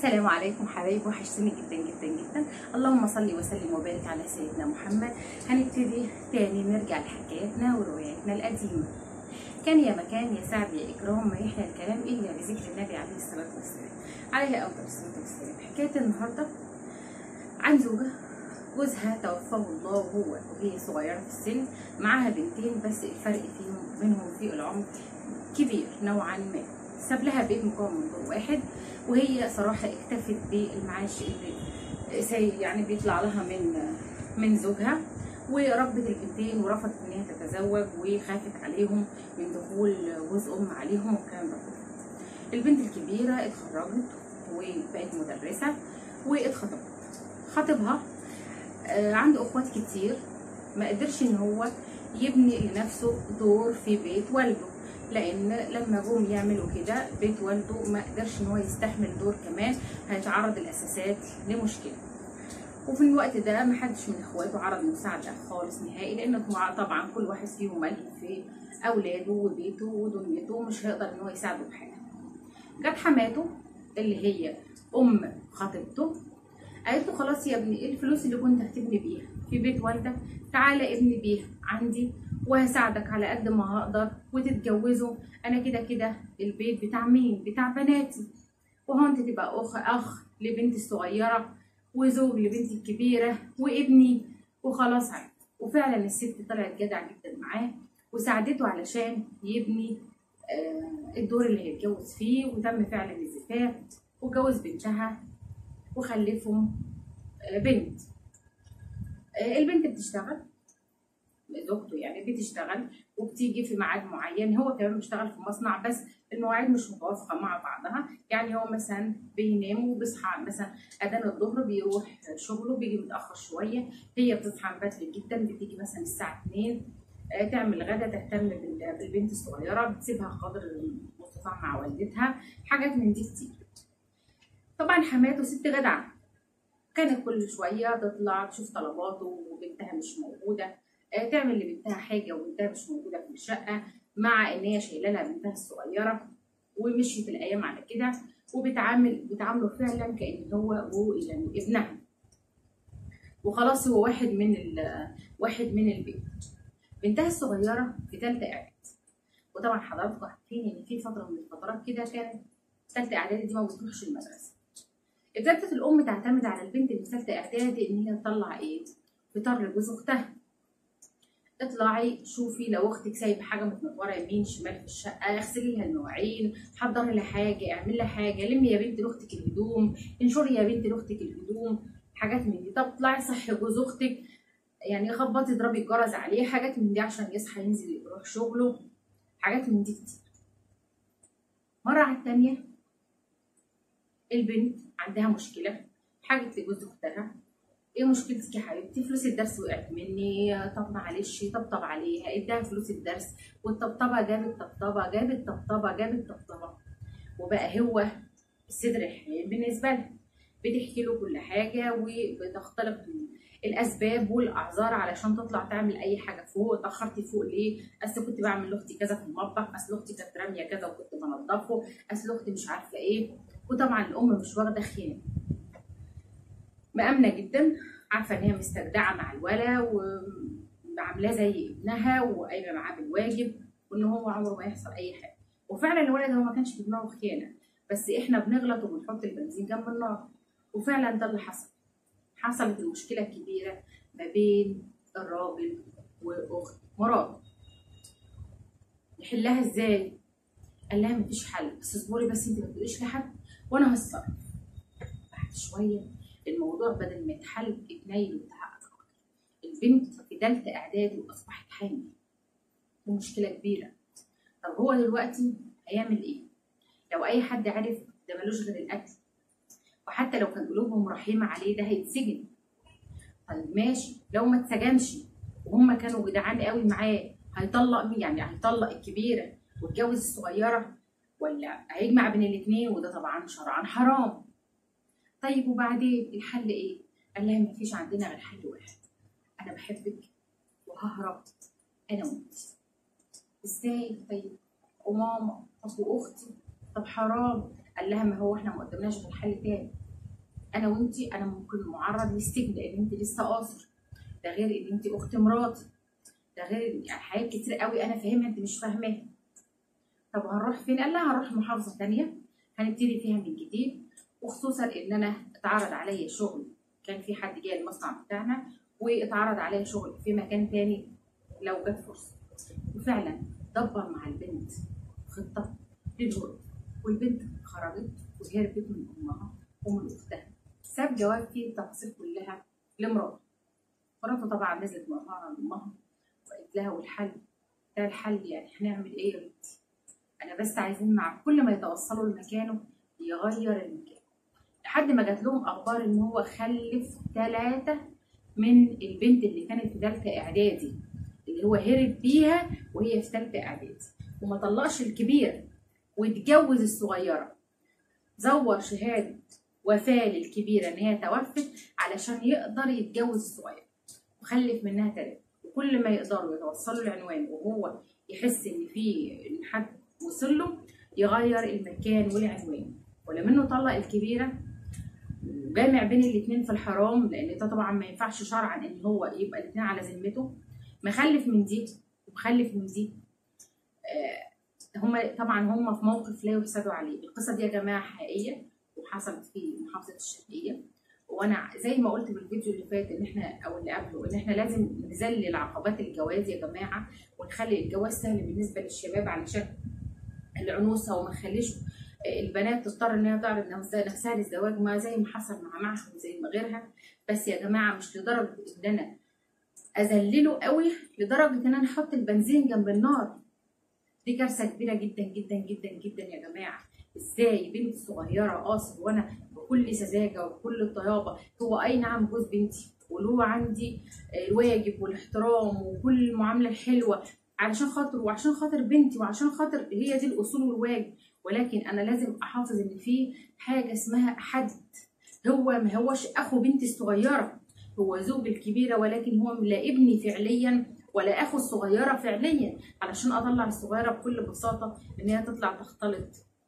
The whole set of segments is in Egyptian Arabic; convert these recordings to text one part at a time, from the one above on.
السلام عليكم حبايبي وحشتوني جدا جدا جدا اللهم صل وسلم وبارك على سيدنا محمد هنبتدي تاني نرجع لحكاياتنا ورواياتنا القديمة كان يا مكان يا سعد يا إكرام ما يحيى الكلام إلا بذكر النبي عليه الصلاة والسلام عليه أفضل الصلاة والسلام حكاية النهاردة عن زوجة جوزها توفاه الله وهو وهي صغيرة في السن معاها بنتين بس الفرق فيهم منهم في العمر كبير نوعا ما ساب لها بيت مكون من دور واحد وهي صراحة اكتفت بالمعاش اللي سي يعني بيطلع لها من من زوجها وربت البنتين ورفضت ان هي تتزوج وخافت عليهم من دخول جوز ام عليهم والكلام ده كله. البنت الكبيرة اتخرجت وبقت مدرسة واتخطبت. خطيبها آه، عنده اخوات كتير ما قدرش ان هو يبني لنفسه دور في بيت والده لان لما جم يعملوا كده بيت والده ما قدرش ان هو يستحمل دور كمان هيتعرض الاساسات لمشكله وفي الوقت ده ما حدش من اخواته عرض مساعده خالص نهائي لان طبعا كل واحد فيهم ملهي في اولاده وبيته ودنيته ومش هيقدر ان هو يساعده بحاجه جت حماته اللي هي ام خطيبته قالت له خلاص يا ابني ايه الفلوس اللي كنت هتبني بيها في بيت والدك تعالى ابني بيها عندي وهساعدك على قد ما هقدر وتتجوزوا انا كده كده البيت بتاع مين بتاع بناتي وهو انت تبقى اخ اخ لبنتي الصغيره وزوج لبنتي الكبيره وابني وخلاص عادي وفعلا الست طلعت جدع جدا معاه وساعدته علشان يبني آه الدور اللي هيتجوز فيه وتم فعلا الزفاف وجوز بنتها وخلفهم آه بنت آه البنت بتشتغل زوجته يعني بتشتغل وبتيجي في ميعاد معين هو كمان بيشتغل في مصنع بس المواعيد مش متوافقه مع بعضها يعني هو مثلا بينام وبيصحى مثلا اذان الظهر بيروح شغله بيجي متاخر شويه هي بتصحى بدري جدا بتيجي مثلا الساعه 2 تعمل غدا تهتم بالبنت الصغيره بتسيبها قدر المستطاع مع والدتها حاجات من دي كتير طبعا حماته ست جدعه كانت كل شويه تطلع تشوف طلباته وبنتها مش موجوده تعمل لبنتها حاجه وبنتها مش موجوده في الشقه مع ان هي شايله لها بنتها الصغيره ومشيت الايام على كده وبتعامل بتعامله فعلا كان هو هو يعني ابنها وخلاص هو واحد من واحد من البيت بنتها الصغيره في ثالثه اعداد وطبعا حضراتكم عارفين ان في فتره من الفترات كده كانت ثالثه اعدادي دي ما بتروحش المدرسه ابتدت الام تعتمد على البنت اللي في ثالثه اعدادي ان هي تطلع ايه فطار لجوز اختها اطلعي شوفي لو اختك سايبه حاجه متنوره يمين شمال في الشقه اغسلي لها المواعين حضري لها حاجه اعملي لها حاجه لمي يا بنت لاختك الهدوم انشري يا بنت لاختك الهدوم حاجات من دي طب اطلعي صحي جوز اختك يعني خبطي اضربي الجرس عليه حاجات من دي عشان يصحى ينزل يروح شغله حاجات من دي كتير مره على التانيه البنت عندها مشكله حاجه لجوز اختها ايه مشكلتك يا حبيبتي فلوس الدرس وقعت مني طب معلش طبطب عليها اداها فلوس الدرس والطبطبه جابت طبطبه جابت طبطبه جابت طبطبه وبقى هو الصدر حنين بالنسبه لها بتحكي له كل حاجه وبتختلق الاسباب والاعذار علشان تطلع تعمل اي حاجه فوق اتاخرتي فوق ليه اصل كنت بعمل لاختي كذا في المطبخ اصل اختي كانت راميه كذا وكنت بنضفه اصل اختي مش عارفه ايه وطبعا الام مش واخده خيانه مأمنة جدا عارفة إن هي مستجدعة مع الولا وعاملاه زي ابنها وقايمة معاه بالواجب وإن هو عمره ما يحصل أي حاجة وفعلا الولد هو ما كانش في دماغه خيانة بس إحنا بنغلط وبنحط البنزين جنب النار وفعلا ده اللي حصل حصلت المشكلة الكبيرة ما بين الراجل وأخت مراد نحلها إزاي؟ قال لها مفيش حل بس اصبري بس انت ما تقوليش لحد وانا هتصرف بعد شويه الموضوع بدل ما يتحل اتنيل وتعقد البنت في تالتة اعدادي واصبحت حامل دي مشكله كبيره طب هو دلوقتي هيعمل ايه لو اي حد عرف ده ملوش غير القتل وحتى لو كان قلوبهم رحيمه عليه ده هيتسجن طيب ماشي لو ما اتسجنش وهم كانوا جدعان قوي معاه هيطلق مين يعني هيطلق الكبيره ويتجوز الصغيره ولا هيجمع بين الاثنين وده طبعا شرعا حرام طيب وبعدين الحل ايه؟ قال لها مفيش عندنا غير حل واحد انا بحبك وههرب انا وانت ازاي طيب وماما طب واختي طب حرام قال لها ما هو احنا ما قدمناش غير حل تاني انا وانتي انا ممكن معرض للسجن لان انت لسه قاصر ده غير ان انت اخت مراتي ده غير يعني حاجات كتير قوي انا فاهمها انت مش فاهماها طب هنروح فين قال لها هنروح محافظه تانية هنبتدي فيها من جديد وخصوصا ان انا اتعرض عليا شغل كان في حد جاي المصنع بتاعنا واتعرض عليا شغل في مكان تاني لو جت فرصه وفعلا دبر مع البنت خطه للهروب والبنت خرجت وهربت من امها ومن اختها ساب جواب فيه التفاصيل كلها لمراته مراته طبعا نزلت مرة لامها وقالت لها والحل ده الحل يعني هنعمل ايه يا بنتي انا بس عايزين مع كل ما يتوصلوا لمكانه يغير المكان لحد ما جات لهم اخبار ان هو خلف ثلاثه من البنت اللي كانت في ثالثه اعدادي اللي هو هرب بيها وهي في ثالثه اعدادي وما طلقش الكبير واتجوز الصغيره زور شهاده وفاه للكبيره ان هي توفت علشان يقدر يتجوز الصغيره وخلف منها ثلاثه وكل ما يقدروا يتوصلوا العنوان وهو يحس ان في إن حد وصل له يغير المكان والعنوان ولما انه طلق الكبيره جامع بين الاثنين في الحرام لان ده طبعا ما ينفعش شرعا ان هو يبقى الاثنين على ذمته مخلف من دي ومخلف من دي آه هم طبعا هم في موقف لا يحسدوا عليه القصه دي يا جماعه حقيقيه وحصلت في محافظه الشرقيه وانا زي ما قلت في الفيديو اللي فات ان احنا او اللي قبله ان احنا لازم نذلل عقبات الجواز يا جماعه ونخلي الجواز سهل بالنسبه للشباب علشان العنوسه وما نخليش البنات تضطر ان هي تعرض نفسها نفسها للزواج ما زي ما حصل مع معهم زي ما غيرها بس يا جماعه مش لدرجه ان انا اذلله قوي لدرجه ان انا احط البنزين جنب النار دي كارثه كبيره جدا جدا جدا جدا يا جماعه ازاي بنت صغيره قاصر وانا بكل سذاجه وبكل الطيابه هو اي نعم جوز بنتي وله عندي الواجب والاحترام وكل المعامله الحلوه علشان خاطر وعشان خاطر بنتي وعشان خاطر هي دي الاصول والواجب ولكن انا لازم احافظ ان في حاجه اسمها حد هو ما هوش اخو بنتي الصغيره هو زوج الكبيره ولكن هو لا ابني فعليا ولا اخو الصغيره فعليا علشان اطلع الصغيره بكل بساطه ان هي تطلع تختلط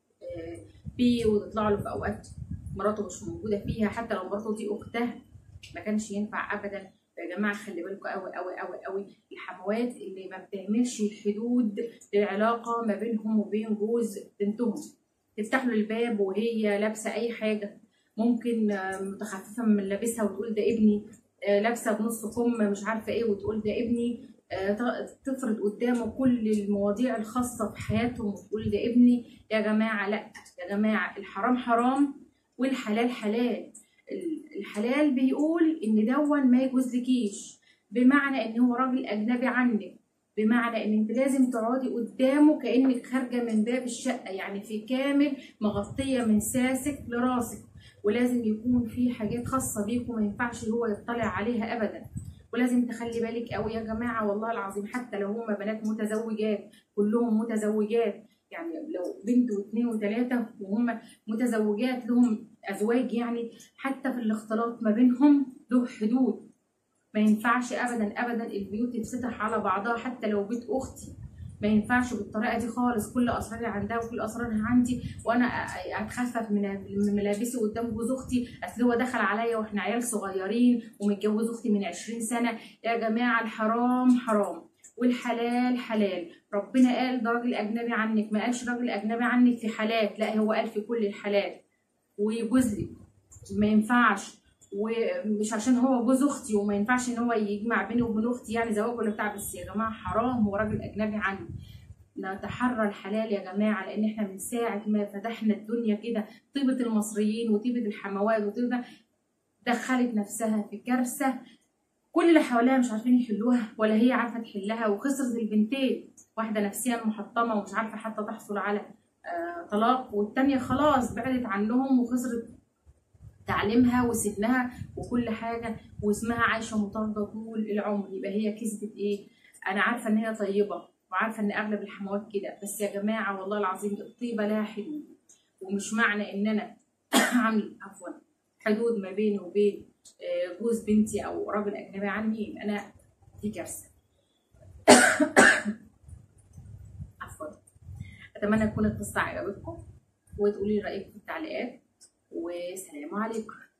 بيه وتطلع له في اوقات مراته مش موجوده فيها حتى لو مراته دي اختها ما كانش ينفع ابدا يا جماعه خلي بالكم قوي قوي قوي قوي الحموات اللي ما بتعملش حدود للعلاقه ما بينهم وبين جوز بنتهم تفتح له الباب وهي لابسه اي حاجه ممكن متخففه من ملابسها وتقول ده ابني لابسه بنص كم مش عارفه ايه وتقول ده ابني تفرض قدامه كل المواضيع الخاصه في حياتهم وتقول ده ابني يا جماعه لا يا جماعه الحرام حرام والحلال حلال الحلال بيقول ان دون ما يجوزلكيش بمعنى ان هو راجل اجنبي عنك بمعنى ان انت لازم تقعدي قدامه كانك خارجه من باب الشقه يعني في كامل مغطيه من ساسك لراسك ولازم يكون في حاجات خاصه بيكم ما ينفعش هو يطلع عليها ابدا ولازم تخلي بالك قوي يا جماعه والله العظيم حتى لو هما بنات متزوجات كلهم متزوجات يعني لو بنت واثنين وثلاثه وهم متزوجات لهم ازواج يعني حتى في الاختلاط ما بينهم له حدود ما ينفعش ابدا ابدا البيوت تتفتح على بعضها حتى لو بيت اختي ما ينفعش بالطريقه دي خالص كل اسراري عندها وكل اسرارها عندي وانا اتخفف من ملابسي قدام جوز اختي اصل هو دخل عليا واحنا عيال صغيرين ومتجوز اختي من 20 سنه يا جماعه الحرام حرام والحلال حلال ربنا قال ده راجل اجنبي عنك ما قالش راجل اجنبي عنك في حالات لا هو قال في كل الحالات ويجوز لي ما ينفعش ومش عشان هو جوز اختي وما ينفعش ان هو يجمع بيني وبين اختي يعني زواج ولا بتاع بس يا جماعه حرام هو راجل اجنبي عني نتحرى الحلال يا جماعه لان احنا من ساعه ما فتحنا الدنيا كده طيبه المصريين وطيبه الحموات وطيبه دخلت نفسها في كارثه كل اللي حواليها مش عارفين يحلوها ولا هي عارفه تحلها وخسرت البنتين واحده نفسيا محطمه ومش عارفه حتى تحصل على آه طلاق والتانيه خلاص بعدت عنهم وخسرت تعليمها وسنها وكل حاجه واسمها عايشه مطارده طول العمر يبقى هي كسبت ايه انا عارفه ان هي طيبه وعارفه ان اغلب الحموات كده بس يا جماعه والله العظيم الطيبه لها حدود ومش معنى ان انا عامل عفوا حدود ما بيني وبين جوز بنتي او راجل اجنبي عني يبقى انا دي كارثه عفوا اتمنى تكون القصه عجبتكم وتقولي رايك في التعليقات والسلام عليكم